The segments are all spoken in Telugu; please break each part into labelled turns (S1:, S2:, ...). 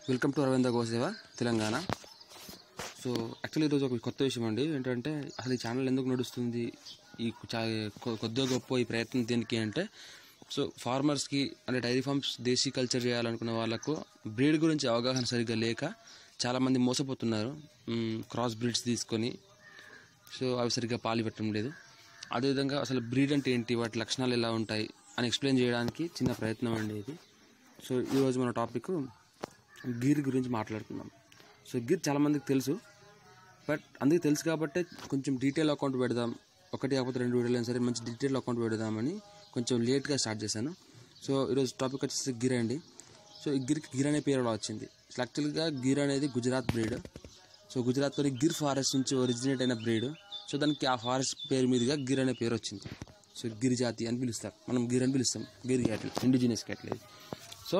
S1: వెల్కమ్ టు అరవింద గోసేవ తెలంగాణ సో యాక్చువల్లీ ఈరోజు ఒక కొత్త విషయం అండి ఏంటంటే అసలు ఈ ఛానల్ ఎందుకు నడుస్తుంది ఈ చా- కొ- కొద్దిగా గొప్ప ఈ ప్రయత్నం దేనికి అంటే సో ఫార్మర్స్కి అంటే డైరీ ఫార్మ్స్ దేశీ కల్చర్ చేయాలనుకున్న వాళ్ళకు బ్రీడ్ గురించి అవగాహన సరిగ్గా లేక చాలామంది మోసపోతున్నారు మ్, క్రాస్ బ్రీడ్స్ తీసుకొని సో అవి సరిగ్గా పాలు పెట్టడం లేదు అదేవిధంగా అసలు బ్రీడ్ అంటే ఏంటి వాటి లక్షణాలు ఎలా ఉంటాయి అని ఎక్స్ప్లెయిన్ చేయడానికి చిన్న ప్రయత్నం అండి ఇది సో ఈరోజు మన టాపిక్ గిర్ గురించి మాట్లాడుకుందాం సో గిర్ చాలామందికి తెలుసు బట్ అందుకే తెలుసు కాబట్టి కొంచెం డీటెయిల్ అకౌంట్ పెడదాం ఒకటి కాకపోతే రెండు వీడియోలు అయినా సరే మంచి డీటెయిల్ అకౌంట్ పెడదామని కొంచెం లేట్గా స్టార్ట్ చేశాను సో ఈరోజు టాపిక్ వచ్చేసి గిర్ అండి సో ఈ గిర్కి గిర్ అనే పేరు ఎలా వచ్చింది అసలు యాక్చువల్గా గిర్ అనేది గుజరాత్ బ్రీడ్ సో గుజరాత్లోని గిర్ ఫారెస్ట్ నుంచి ఒరిజినేట్ అయిన బ్రీడ్ సో దానికి ఆ ఫారెస్ట్ పేరు మీదుగా గిర్ అనే పేరు వచ్చింది సో గిర్ జాతి అని పిలుస్తారు మనం గిర్ అని పిలుస్తాం గిర్ క్యాటిల్ ఇండిజినియస్ క్యాటిల్ ఇది సో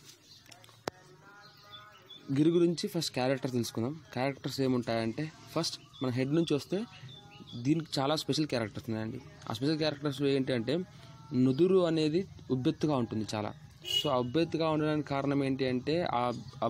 S1: గిరి గురించి ఫస్ట్ క్యారెక్టర్ తెలుసుకుందాం క్యారెక్టర్స్ ఏముంటాయంటే ఫస్ట్ మన హెడ్ నుంచి వస్తే దీనికి చాలా స్పెషల్ క్యారెక్టర్స్ ఉన్నాయండి ఆ స్పెషల్ క్యారెక్టర్స్ ఏంటి అంటే నుదురు అనేది ఉబ్బెత్తుగా ఉంటుంది చాలా సో ఆ ఉబ్బెత్తుగా ఉండడానికి కారణం ఏంటి అంటే ఆ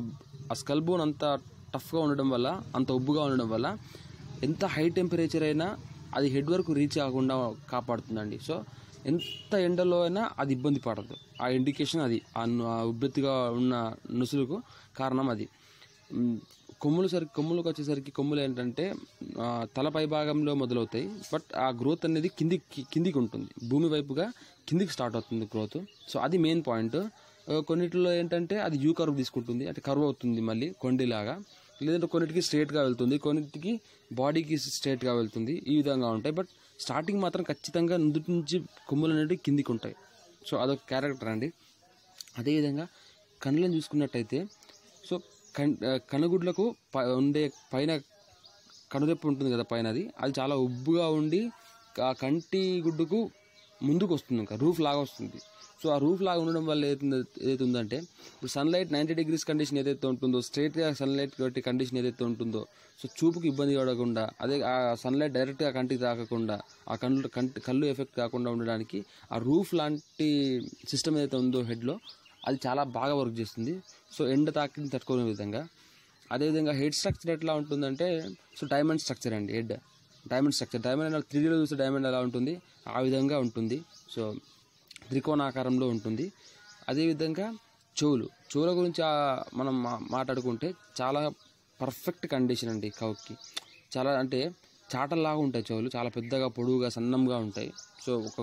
S1: ఆ స్కల్ బోన్ అంత టఫ్గా ఉండడం వల్ల అంత ఉబ్బుగా ఉండడం వల్ల ఎంత హై టెంపరేచర్ అయినా అది హెడ్ వరకు రీచ్ కాకుండా కాపాడుతుందండి సో ఎంత ఎండలో అయినా అది ఇబ్బంది పడదు ఆ ఇండికేషన్ అది ఆ ను- ఆ ఉబ్బెత్తుగా ఉన్న నుసులకు కారణం అది మ్, కొమ్ములు సరి కొమ్ములకు వచ్చేసరికి కొమ్ములు ఏంటంటే ఆ, తల పై భాగంలో మొదలవుతాయి బట్ ఆ గ్రోత్ అనేది కిందికి కిందికి ఉంటుంది భూమి వైపుగా కిందికి స్టార్ట్ అవుతుంది గ్రోత్ సో అది మెయిన్ పాయింట్ కొన్నిటిలో ఏంటంటే అది యూ కర్వ్ తీసుకుంటుంది అంటే కర్వ్ అవుతుంది మళ్ళీ కొండిలాగా లేదంటే కొన్నిటికి స్ట్రేట్గా వెళ్తుంది కొన్నిటికి బాడీకి స్ట్రేట్గా వెళ్తుంది ఈ విధంగా ఉంటాయి బట్ స్టార్టింగ్ మాత్రం ఖచ్చితంగా నుదుటి నుంచి కొమ్ములు అనేవి కిందికి ఉంటాయి సో అదొక క్యారెక్టర్ అండి అదేవిధంగా కళ్ళని చూసుకున్నట్టయితే సో కన్ ఆ, కనుగుడ్లకు ప- ఉండే పైన కనురెప్ప ఉంటుంది కదా పైన అది అది చాలా ఉబ్బుగా ఉండి ఆ కంటి గుడ్డుకు ముందుకు వస్తుంది ఇంకా రూఫ్ లాగా వస్తుంది సో ఆ రూఫ్ లాగా ఉండడం వల్ల ఏదైతుందో ఏదైతే ఉందంటే ఇప్పుడు సన్లైట్ నైంటీ డిగ్రీస్ కండిషన్ ఏదైతే ఉంటుందో స్ట్రైట్గా సన్లైట్ కొట్టి కండిషన్ ఏదైతే ఉంటుందో సో చూపుకి ఇబ్బంది పడకుండా అదే ఆ సన్లైట్ డైరెక్ట్గా కంటికి తాకకుండా ఆ కళ్ళు కంటి కళ్ళు ఎఫెక్ట్ కాకుండా ఉండడానికి ఆ రూఫ్ లాంటి సిస్టమ్ ఏదైతే ఉందో హెడ్లో అది చాలా బాగా వర్క్ చేస్తుంది సో ఎండ తాకిని తట్టుకునే విధంగా అదేవిధంగా హెడ్ స్ట్రక్చర్ ఎట్లా ఉంటుందంటే సో డైమండ్ స్ట్రక్చర్ అండి head diamond structure diamond three డీలో చూస్తే డైమండ్ ఎలా ఉంటుంది ఆ విధంగా ఉంటుంది సో త్రికోణాకారంలో ఉంటుంది అదేవిధంగా చెవులు చెవుల గురించి ఆ మనం మా- మాట్లాడుకుంటే చాలా పర్ఫెక్ట్ కండిషన్ అండి కౌకి చాలా అంటే చాటల్లాగా ఉంటాయి చెవులు చాలా పెద్దగా పొడుగుగా సన్నంగా ఉంటాయి సో ఒక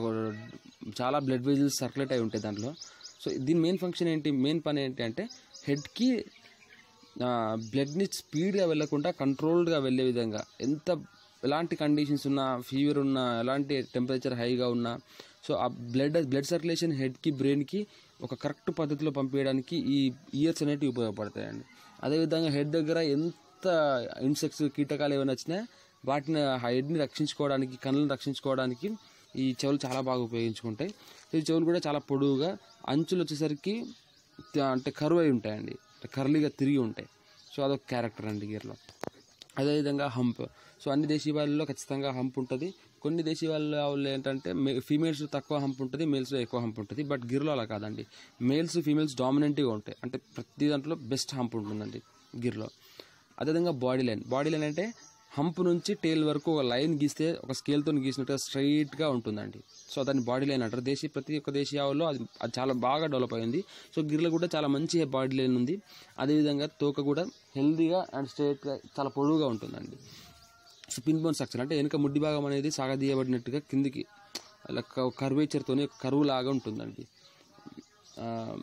S1: చాలా బ్లడ్ వెజిల్స్ సర్క్యులేట్ అయి ఉంటాయి దాంట్లో సో దీని మెయిన్ ఫంక్షన్ ఏంటి మెయిన్ పని ఏంటి అంటే హెడ్కి బ్లడ్ని స్పీడ్గా వెళ్ళకుండా కంట్రోల్డ్గా వెళ్ళే విధంగా ఎంత ఎలాంటి కండిషన్స్ ఉన్నా ఫీవర్ ఉన్నా ఎలాంటి టెంపరేచర్ హైగా ఉన్నా సో ఆ బ్లడ్ బ్లడ్ సర్క్యులేషన్ హెడ్కి బ్రెయిన్కి ఒక కరెక్ట్ పద్ధతిలో పంపించడానికి ఈ ఇయర్స్ అనేటివి ఉపయోగపడతాయండి అదేవిధంగా హెడ్ దగ్గర ఎంత ఇన్సెక్ట్స్ కీటకాలు ఏమైనా వచ్చినా వాటిని ఆ హెడ్ని రక్షించుకోవడానికి కళ్ళని రక్షించుకోవడానికి ఈ చెవులు చాలా బాగా ఉపయోగించుకుంటాయి సో ఈ చెవులు కూడా చాలా పొడవుగా అంచులు వచ్చేసరికి త- అంటే కరువు అయి ఉంటాయండి కర్లీగా తిరిగి ఉంటాయి సో అదొక క్యారెక్టర్ అండి గీర్లో అదేవిధంగా హంప్ సో అన్ని దేశీ వాళ్ళలో ఖచ్చితంగా హంప్ ఉంటుంది కొన్ని దేశీ వాళ్ళ వాళ్ళు ఏంటంటే ఫీమేల్స్ తక్కువ హంప్ ఉంటుంది మేల్స్లో ఎక్కువ హంప్ ఉంటుంది బట్ గిర్లో అలా కాదండి మేల్స్ ఫీమేల్స్ డామినెంట్గా ఉంటాయి అంటే ప్రతి దాంట్లో బెస్ట్ హంప్ ఉంటుందండి గిర్లో అదేవిధంగా బాడీ లైన్ బాడీ లైన్ అంటే హంప్ నుంచి టేల్ వరకు ఒక లైన్ గీస్తే ఒక స్కేల్తో గీసినట్టుగా స్ట్రైట్గా ఉంటుందండి సో దాన్ని బాడీ లైన్ అంటారు దేశీ ప్రతి ఒక్క దేశీ ఆవులో అది అది చాలా బాగా డెవలప్ అయింది సో గిర్లో కూడా చాలా మంచి బాడీ లైన్ ఉంది అదేవిధంగా తోక కూడా హెల్దీగా అండ్ స్ట్రైట్గా చాలా పొడవుగా ఉంటుందండి సో పిన్ బోన్ స్ట్రక్చర్ అంటే వెనుక ముడ్డి భాగం అనేది సాగదీయబడినట్టుగా కిందికి అలా కర్వేచర్తోనే కరువు లాగా ఉంటుందండి ఆ,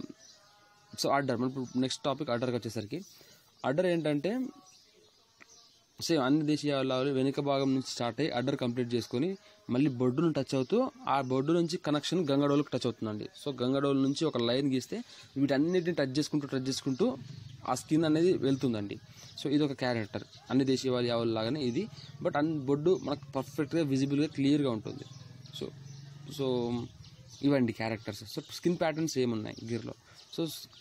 S1: సో అడ్డర్ మనం ఇప్పుడు నెక్స్ట్ టాపిక్ అడ్డర్కి వచ్చేసరికి అడ్డర్ ఏంటంటే సేమ్ అన్ని దేశీయాల వెనుక భాగం నుంచి స్టార్ట్ అయ్యి అడ్డర్ కంప్లీట్ చేసుకొని మళ్ళీ బొడ్డును టచ్ అవుతూ ఆ బొడ్డు నుంచి కనెక్షన్ గంగడోలుకి టచ్ అవుతుందండి సో గంగడోలు నుంచి ఒక లైన్ గీస్తే వీటన్నిటిని టచ్ చేసుకుంటూ టచ్ చేసుకుంటూ ఆ స్కిన్ అనేది వెళ్తుందండి సో ఇది ఒక క్యారెక్టర్ అన్ని దేశీయ వాళ్ళ యావుల లాగానే ఇది బట్ అన్ని బొడ్డు మనకు పర్ఫెక్ట్గా విజిబుల్గా క్లియర్గా ఉంటుంది సో సో ఇవండి క్యారెక్టర్స్ సో స్కిన్ ప్యాటర్న్స్ ఏమున్నాయి గిర్లో సో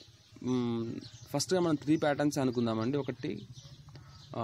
S1: ఫస్ట్గా మనం త్రీ ప్యాటర్న్స్ అనుకుందామండి ఒకటి ఆ,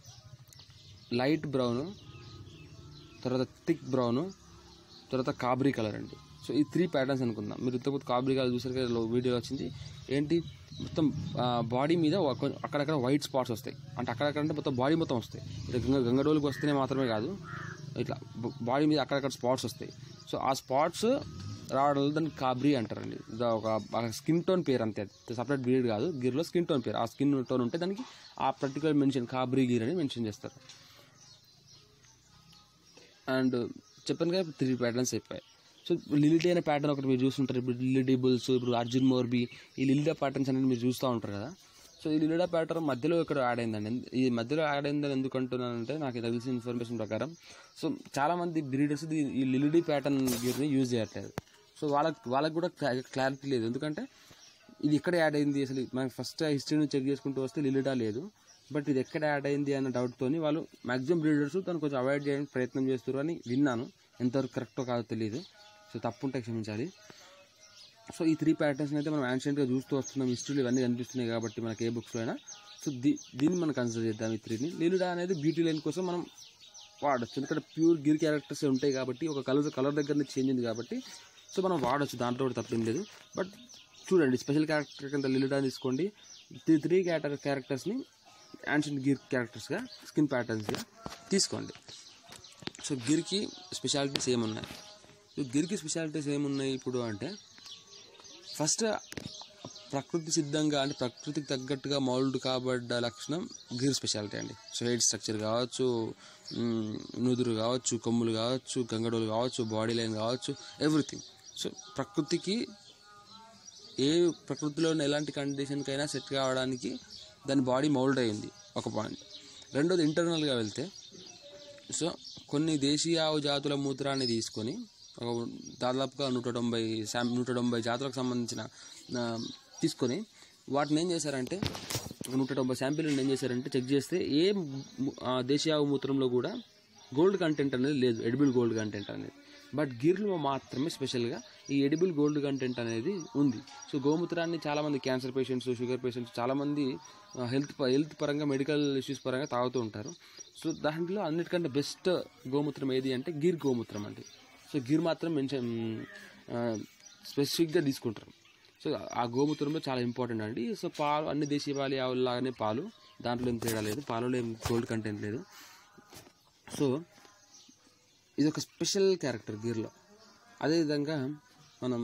S1: లైట్ బ్రౌన్ తర్వాత థిక్ బ్రౌన్ తర్వాత కాబరీ కలర్ అండి సో ఈ త్రీ ప్యాటర్న్స్ అనుకుందాం మీరు ఇంతకుముందు కాబరీ కలర్ చూసారు కదా వీడియో వచ్చింది ఏంటి మొత్తం బాడీ మీద ఒక- అక్కడక్కడ వైట్ స్పాట్స్ వస్తాయి అంటే అక్కడక్కడ అంటే మొత్తం బాడీ మొత్తం వస్తాయి ఇట్లా గంగ గంగడోలుకి వస్తేనే మాత్రమే కాదు ఇట్లా బాడీ మీద అక్కడక్కడ స్పాట్స్ వస్తాయి సో ఆ స్పాట్స్ రావడం వల్ల దాన్ని కాబరీ అంటారండి ఇది ఒక స్కిన్ టోన్ పేరు అంతే సపరేట్ బ్రీడ్ కాదు గిర్లో స్కిన్ టోన్ పేరు ఆ స్కిన్ టోన్ ఉంటే దానికి ఆ పర్టికులర్ మెన్షన్ కాబరీ గిర్ అని మెన్షన్ చేస్తారు అండ్ చెప్పాను కదా త్రీ ప్యాటర్న్స్ అయిపోయాయి సో లిలిటీ అనే ప్యాటర్న్ ఒకటి మీరు చూస్తుంటారు ఇప్పుడు లిలిటీ బుల్స్ ఇప్పుడు అర్జున్ మోర్బీ ఈ లిలిడా ప్యాటర్న్స్ అనేది మీరు చూస్తూ ఉంటారు కదా సో ఈ లిలిడా ప్యాటర్న్ మధ్యలో ఇక్కడ యాడ్ అయిందండి ఎందు- ఈ మధ్యలో యాడ్ అయిందని ఎందుకు అంటున్నానంటే నాకు తెలిసిన ఇన్ఫర్మేషన్ ప్రకారం సో చాలామంది బ్రీడర్స్ ఈ లిలిడీ ప్యాటర్న్ గీర్ని యూజ్ చేయట్లేదు సో వాళ్ళకి వాళ్ళకి కూడా క్లారిటీ లేదు ఎందుకంటే ఇది ఎక్కడ యాడ్ అయింది అసలు మనకి ఫస్ట్ హిస్టరీని చెక్ చేసుకుంటూ వస్తే లిలిడా లేదు బట్ ఇది ఎక్కడ యాడ్ అయింది అన్న డౌట్తోని వాళ్ళు మ్యాక్సిమం బ్రీడర్స్ తను కొంచెం అవాయిడ్ చేయడానికి ప్రయత్నం చేస్తారు అని విన్నాను ఎంతవరకు కరెక్టో కాదో తెలియదు సో తప్పు ఉంటే క్షమించాలి సో ఈ త్రీ ప్యాటర్న్స్ అయితే మనం యాన్షియంట్గా చూస్తూ వస్తున్నాం హిస్టరీలు ఇవన్నీ కనిపిస్తున్నాయి కాబట్టి మనకి ఏ బుక్స్లో అయినా సో దీ దీన్ని మనం కన్సిడర్ చేద్దాం ఈ త్రీని లిలిడా అనేది బ్యూటీ లైన్ కోసం మనం వాడచ్చు ఎందుకంటే ప్యూర్ గిర్ క్యారెక్టర్స్ ఉంటాయి కాబట్టి ఒక కలర్ కలర్ దగ్గర నుంచి చేంజ్ ఉంది కాబట్టి సో మనం వాడచ్చు దాంట్లో కూడా తప్పేం లేదు బట్ చూడండి స్పెషల్ క్యారెక్టర్ కింద లిలిడా తీసుకోండి త్రీ త్రీ క్యారెక్టర్ క్యారెక్టర్స్ని యాన్షియంట్ గిర్ క్యారెక్టర్స్గా స్కిన్ ప్యాటర్న్స్గా తీసుకోండి సో గిర్కి స్పెషాలిటీస్ ఏమున్నాయి సో గిర్కి స్పెషాలిటీస్ ఏమున్నాయి ఇప్పుడు అంటే ఫస్ట్ ప్రకృతి సిద్ధంగా అంటే ప్రకృతికి తగ్గట్టుగా మౌల్డ్ కాబడ్డ లక్షణం గిర్ స్పెషాలిటీ అండి సో హెయిర్ స్ట్రక్చర్ కావచ్చు మ్, నుదురు కావచ్చు కొమ్ములు కావచ్చు గంగడోలు కావచ్చు బాడీ లైన్ కావచ్చు ఎవ్రీథింగ్ సో ప్రకృతికి ఏ ప్రకృతిలో ఉన్న ఎలాంటి కండిషన్కైనా సెట్ కావడానికి దాని బాడీ మౌల్డ్ అయింది ఒక పాయింట్ రెండోది ఇంటర్నల్గా వెళ్తే సో కొన్ని దేశీయ ఆవు జాతుల మూత్రాన్ని తీసుకొని ఒక దాదాపుగా నూట తొంభై శాం నూట తొంభై జాతులకు సంబంధించిన ఆ, తీసుకొని వాటిని ఏం చేశారంటే నూట తొంభై శాంపిల్ని ఏం చేశారంటే చెక్ చేస్తే ఏ ము- ఆ, దేశీయ ఆవు మూత్రంలో కూడా గోల్డ్ కంటెంట్ అనేది లేదు ఎడిబుల్ గోల్డ్ కంటెంట్ అనేది బట్ గిర్లో మాత్రమే స్పెషల్గా ఈ ఎడిబుల్ గోల్డ్ కంటెంట్ అనేది ఉంది సో గోమూత్రాన్ని చాలామంది క్యాన్సర్ పేషెంట్స్ షుగర్ పేషెంట్స్ చాలామంది హెల్త్ హెల్త్ పరంగా మెడికల్ ఇష్యూస్ పరంగా తాగుతూ ఉంటారు సో దాంట్లో అన్నిటికంటే బెస్ట్ గోమూత్రం ఏది అంటే గిర్ గోమూత్రం అండి సో గిర్ మాత్రం మెన్షన్ స్పెసిఫిక్గా తీసుకుంటారు సో ఆ గోమూత్రంలో చాలా ఇంపార్టెంట్ అండి సో పాలు అన్ని దేశీయ పాలు ఆవుల్లాగానే పాలు దాంట్లో ఏం తేడా లేదు పాలలో ఏం గోల్డ్ కంటెంట్ లేదు సో ఇది ఒక స్పెషల్ క్యారెక్టర్ గీర్లో అదేవిధంగా మనం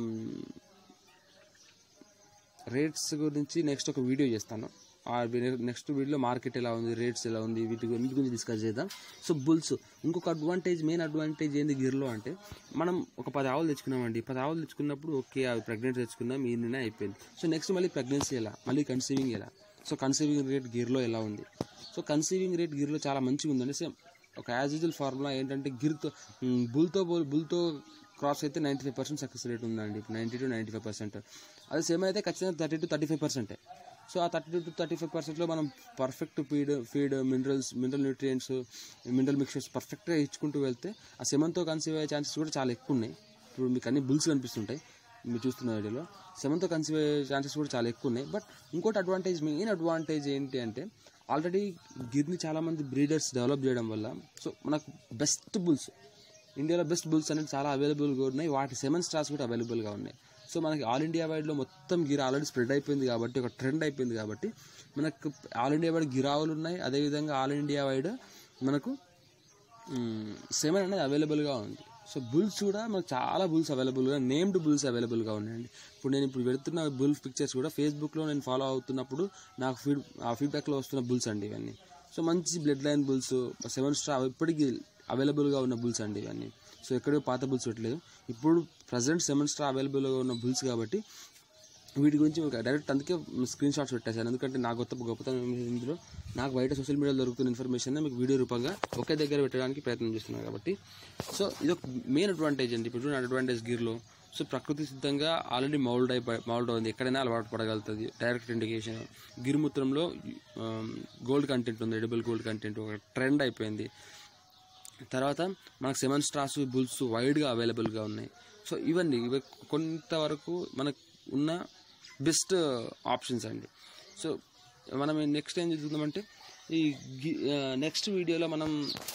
S1: రేట్స్ గురించి నెక్స్ట్ ఒక వీడియో చేస్తాను ఆ నెక్స్ట్ వీడియోలో మార్కెట్ ఎలా ఉంది రేట్స్ ఎలా ఉంది వీటి గురించి గురించి డిస్కస్ చేద్దాం సో బుల్స్ ఇంకొక అడ్వాంటేజ్ మెయిన్ అడ్వాంటేజ్ ఏంది గిర్లో అంటే మనం ఒక పది ఆవులు తెచ్చుకున్నామండి పది ఆవులు తెచ్చుకున్నప్పుడు ఓకే అవి ప్రెగ్నెంట్ తెచ్చుకున్నాం ఈ నిన్న అయిపోయింది సో నెక్స్ట్ మళ్ళీ ప్రెగ్నెన్సీ ఎలా మళ్ళీ కన్సీవింగ్ ఎలా సో కన్సీవింగ్ రేట్ గిర్లో ఎలా ఉంది సో కన్సీవింగ్ రేట్ గిర్లో చాలా మంచిగా ఉందండి సేమ్ ఒక యాజ్ యూజువల్ ఫార్ములా ఏంటంటే గిర్తో మ్, బుల్తో బుల్- బుల్తో క్రాస్ అయితే ninety five percent success rate ఉందండి ninety to ninety five percent అదే సేమ్ అయితే ఖచ్చితంగా థర్టీ టు థర్టీ ఫైవ్ పర్సెంటే సో ఆ థర్టీ టు థర్టీ ఫైవ్ పర్సెంట్లో మనం perfect feed feed minerals mineral nutrients mineral mixtures పర్ఫెక్ట్గా ఇచ్చుకుంటూ వెళ్తే ఆ సెమన్తో కన్సీవ్ అయ్యే ఛాన్సెస్ కూడా చాలా ఎక్కువ ఉన్నాయి ఇప్పుడు మీకు అన్ని బుల్స్ కనిపిస్తుంటాయి మీరు చూస్తున్న వీడియోలో సెవెన్తో కన్సీవ్ అయ్యే ఛాన్సెస్ కూడా చాలా ఎక్కువ ఉన్నాయి బట్ ఇంకోటి అడ్వాంటేజ్ మెయిన్ అడ్వాంటేజ్ ఏంటి అంటే ఆల్రెడీ గిర్ని చాలామంది బ్రీడర్స్ డెవలప్ చేయడం వల్ల సో మనకు బెస్ట్ బుల్స్ ఇండియాలో బెస్ట్ బుల్స్ అనేది చాలా అవైలబుల్గా ఉన్నాయి వాటి సెవెన్ స్టార్స్ కూడా అవైలబుల్గా ఉన్నాయి సో మనకి ఆల్ ఇండియా వైడ్లో మొత్తం గిర్ ఆల్రెడీ స్ప్రెడ్ అయిపోయింది కాబట్టి ఒక ట్రెండ్ అయిపోయింది కాబట్టి మనకు ఆల్ ఇండియా వైడ్ గిరావులు ఉన్నాయి అదేవిధంగా ఆల్ ఇండియా వైడ్ మనకు సెవెన్ అనేది అవైలబుల్గా ఉంది సో బుల్స్ కూడా మనకు చాలా బుల్స్ అవైలబుల్గా నేమ్డ్ బుల్స్ అవైలబుల్గా ఉన్నాయండి ఇప్పుడు నేను ఇప్పుడు పెడుతున్న బుల్ పిక్చర్స్ కూడా ఫేస్బుక్లో నేను ఫాలో అవుతున్నప్పుడు నాకు ఫీడ్ ఆ ఫీడ్బ్యాక్లో వస్తున్న బుల్స్ అండి ఇవన్నీ సో మంచి blood line bulls seven star ఇప్పటికీ అవైలబుల్గా ఉన్న బుల్స్ అండి ఇవన్నీ సో ఎక్కడో పాత బుల్స్ పెట్టలేదు ఇప్పుడు ప్రజెంట్ సెవెన్ స్టార్ అవైలబుల్గా ఉన్న బుల్స్ కాబట్టి వీటి గురించి మీకు డైరెక్ట్ అందుకే స్క్రీన్ షాట్స్ పెట్టేశాను ఎందుకంటే నాకు గొప్ప గొప్పతనం ఏమి లేదు ఇందులో నాకు బయట సోషల్ మీడియాలో దొరుకుతున్న ఇన్ఫర్మేషన్ మీకు వీడియో రూపంగా ఒకే దగ్గర పెట్టడానికి ప్రయత్నం చేస్తున్నాను కాబట్టి సో ఇది ఒక మెయిన్ అడ్వాంటేజ్ అండి ఇప్పుడు చూడండి అడ్వాంటేజ్ గీర్లో సో ప్రకృతి సిద్ధంగా ఆల్రెడీ మౌల్డ్ అయిపోయి మౌల్డ్ ఉంది ఎక్కడైనా అలవాటు పడగలుగుతుంది డైరెక్ట్ ఇండికేషన్ గిరిమూత్రంలో గోల్డ్ కంటెంట్ ఉంది ఎడిబుల్ గోల్డ్ కంటెంట్ ఒక ట్రెండ్ అయిపోయింది తర్వాత మనకు సెవెన్ స్టార్స్ బుల్స్ వైడ్గా అవైలబుల్గా ఉన్నాయి సో ఇవన్నీ ఇవి కొంతవరకు మనకు ఉన్న బెస్ట్ ఆప్షన్స్ అండి సో మనం నెక్స్ట్ ఏం చూద్దామంటే ఈ నెక్స్ట్ వీడియోలో మనం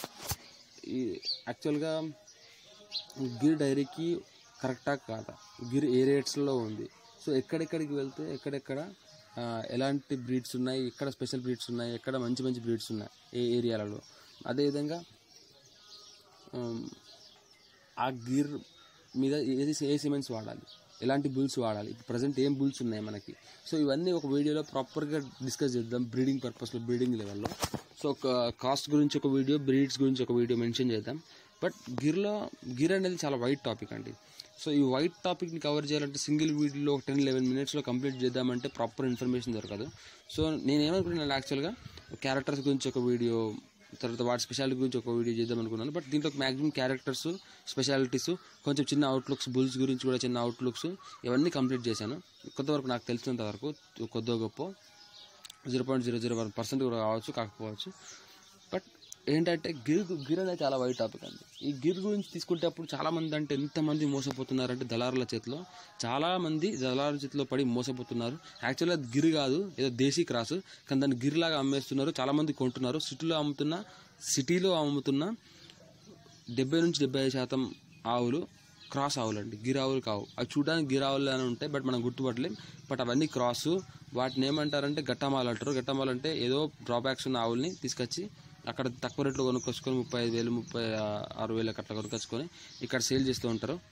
S1: ఈ యాక్చువల్గా గిర్ డైరీకి కరెక్టా కాదా గిర్ ఏ రేట్స్లో ఉంది సో ఎక్కడెక్కడికి వెళ్తే ఎక్కడెక్కడ ఆ, ఎలాంటి బ్రీడ్స్ ఉన్నాయి ఎక్కడ స్పెషల్ బ్రీడ్స్ ఉన్నాయి ఎక్కడ మంచి మంచి బ్రీడ్స్ ఉన్నాయి ఏ ఏరియాలలో అదేవిధంగా ఆమ్, ఆ గిర్ మీద ఏది ఏ సిమెంట్స్ వాడాలి ఎలాంటి బుల్స్ వాడాలి ఇప్పుడు ప్రజెంట్ ఏం బుల్స్ ఉన్నాయి మనకి సో ఇవన్నీ ఒక వీడియోలో ప్రాపర్గా డిస్కస్ చేద్దాం బ్రీడింగ్ పర్పస్లో బ్రీడింగ్ లెవెల్లో సో ఒక కాస్ట్ గురించి ఒక వీడియో బ్రీడ్స్ గురించి ఒక వీడియో మెన్షన్ చేద్దాం బట్ గిర్లో గిర్ అనేది చాలా వైట్ టాపిక్ అండి సో ఈ వైట్ టాపిక్ని కవర్ చేయాలంటే సింగిల్ వీడియోలో టెన్ లెవెన్ మినిట్స్లో కంప్లీట్ చేద్దామంటే ప్రాపర్ ఇన్ఫర్మేషన్ దొరకదు సో నేను ఏమనుకుంటున్నాను యాక్చువల్గా క్యారెక్టర్స్ గురించి ఒక వీడియో తర్వాత వాటి స్పెషాలిటీ గురించి ఒక వీడియో చేద్దాం అనుకున్నాను బట్ దీంట్లో మ్యాక్సిమం క్యారెక్టర్స్ స్పెషాలిటీస్ కొంచెం చిన్న అవుట్లుక్స్ బుల్స్ గురించి కూడా చిన్న అవుట్లుక్స్ ఇవన్నీ కంప్లీట్ చేశాను కొంతవరకు నాకు తెలిసినంత వరకు కొద్దిగా గొప్ప zero point zero zero one percent కూడా కావచ్చు కాకపోవచ్చు బట్ ఏంటంటే గిర్ గిర్ అనేది చాలా వైట్ టాపిక్ అండి ఈ గిర్ గురించి తీసుకుంటేప్పుడు చాలా మంది అంటే ఎంతమంది మోసపోతున్నారంటే దళారుల చేతిలో చాలా మంది దళారుల చేతిలో పడి మోసపోతున్నారు యాక్చువల్గా అది గిర్ కాదు ఏదో దేశీ క్రాస్ కానీ దాన్ని గిర్ లాగా అమ్మేస్తున్నారు చాలా మంది కొంటున్నారు సిటీలో అమ్ముతున్న సిటీలో అమ్ముతున్న డెబ్బై నుంచి డెబ్బై ఐదు శాతం ఆవులు క్రాస్ ఆవులు అండి గిర్ ఆవులు కావు అవి చూడడానికి గిర్ ఆవులు అని ఉంటాయి బట్ మనం గుర్తుపట్టలేం బట్ అవన్నీ క్రాస్ వాటిని ఏమంటారంటే గట్టమాలు అంటారు గట్టమాలు అంటే ఏదో డ్రాబ్యాక్స్ ఉన్న ఆవుల్ని తీసుకొచ్చి అక్కడ తక్కువ రేట్లో కొనుక్కొచ్చుకొని ముప్పై ఐదు వేలు ముప్పై ఆ- ఆరు వేలకు అట్లా కొనుక్కొచ్చుకొని ఇక్కడ సేల్ చేస్తూ ఉంటారు